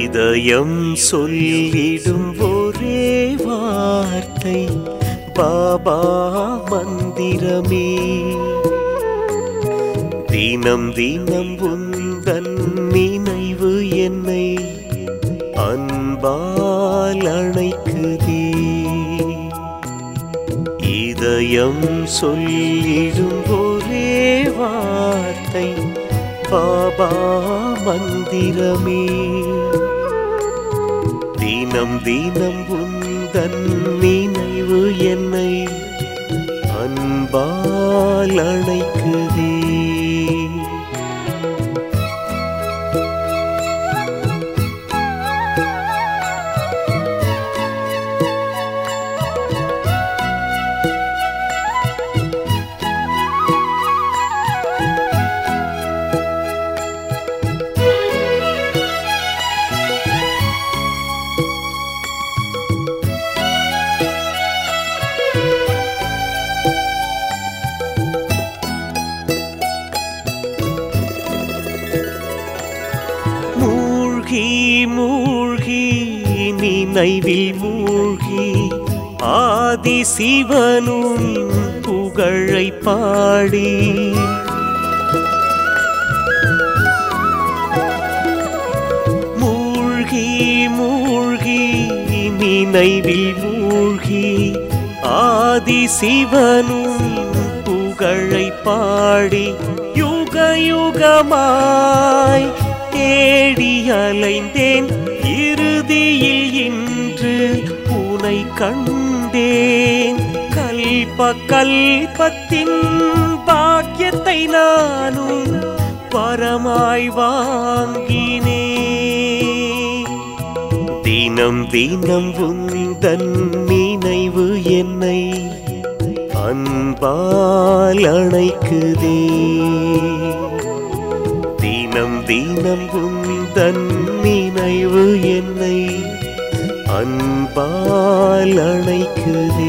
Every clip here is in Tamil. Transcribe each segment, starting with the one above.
இதயம் சொல்லிடும் ஒரே வார்த்தை பாபா மந்திரமே தினம் தினம் உந்தன் நினைவு என்னை அன்பால் அணைக்குதே இதயம் சொல்லிடும் ஒரே வார்த்தை பாபா மந்திரமே தினம் தினம் உந்தன் நினைவு என்னை அன்பால் அணைக்குதே மூழ்கி மூழ்கி நினைவில் மூழ்கி ஆதி சிவனும் புகழை பாடி மூழ்கி மூழ்கி நினைவில் மூழ்கி ஆதி சிவனும் புகழை பாடி யுக யுகமாய் தேடி அலைந்தேன் இறுதியில் இன்று உனை கண்டேன் கல்ப கல்பத்தின் பாக்கியத்தை நானும் வரமாய் வாங்கினேன் தினம் தினம் உந்தன் நினைவு என்னை அன்பால் அணைக்குதே தினம் தினம் உந்தன் நினைவு என்னை அன்பால் அணைக்குதே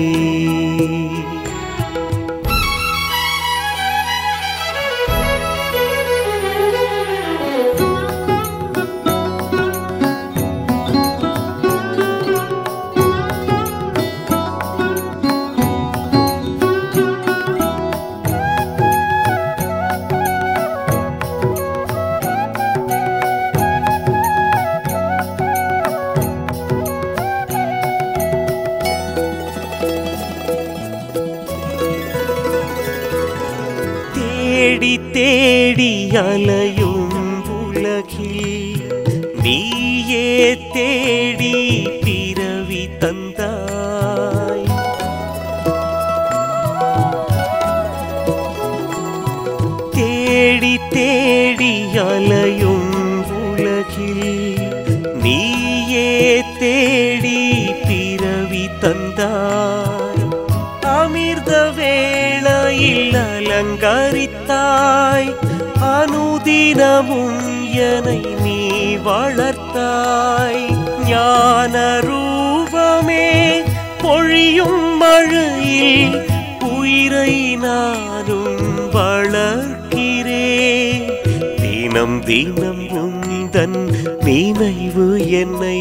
தேடி தேடி அலையும் உலகில் நீயே தேடி பிறவி தந்தாய் தேடி தேடி அலையும் உலகில் நீயே தேடி பிறவி தந்தாய் அமிர்த வேளையில் அலங்கரித்தாய் அனுதினமும் என்னை நீ வளர்த்தாய் ஞான ரூபமே பொழியும் மழையில் உயிரை நானும் வளர்க்கிறேன் தினம் தினம் உந்தன் நினைவு என்னை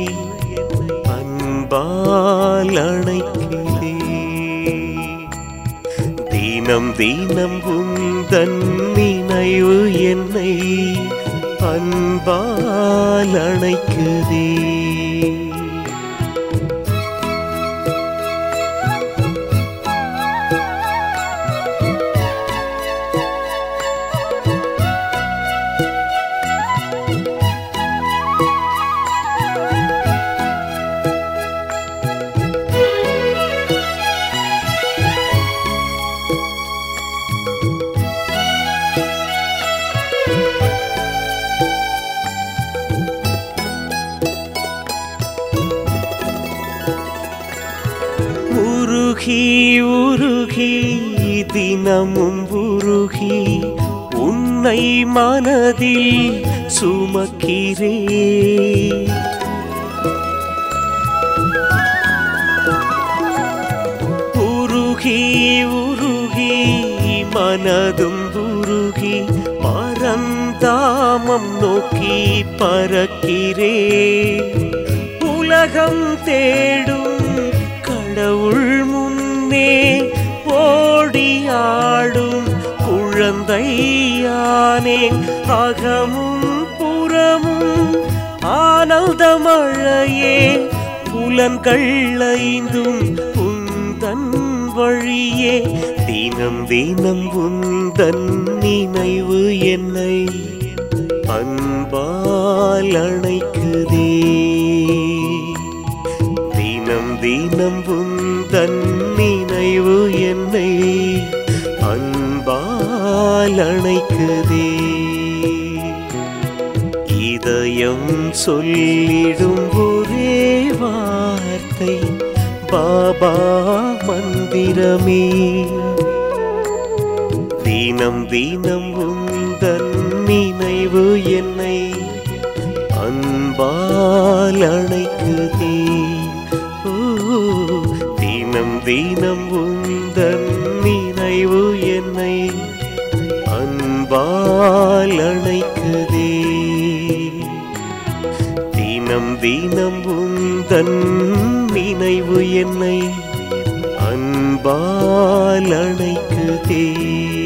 அன்பால் அணைக்கிறே தினம் தினம் உந்தன் நினைவு என்னை அன்பால் அணைக்குதே உருகி உருகி தினமும் உருகி உன்னை மனதில் சுமக்கிறே உருகி உருகி மனதும் உருகி பரந்தாம வானம் நோக்கி பறக்கிறேன் உலகம் தேடும் கடவுள் முன்னே ஓடியாடும் குழந்தையானேன் அகமும் புறமும் ஆனந்த மழையே புலன்கள் ஐந்தும் உந்தன் வழியே தினம் தினம் உந்தன் நினைவு என்னை அன்பால் அணைக்குதே தினம் தினம் உந்தன் நினைவு என்னை அன்பால் அணைக்குதே இதயம் சொல்லிடும் ஒரே வார்த்தை பாபா மந்திரமே தினம் தினம் உந்தன் நினைவு என்னை அன்பால் அணைக்குதே ஓ, தினம் தினம் உந்தன் நினைவு என்னை அன்பால் அணைக்குதே தினம் தினம் உந்தன் நினைவு என்னை அன்பால் அணைக்குதே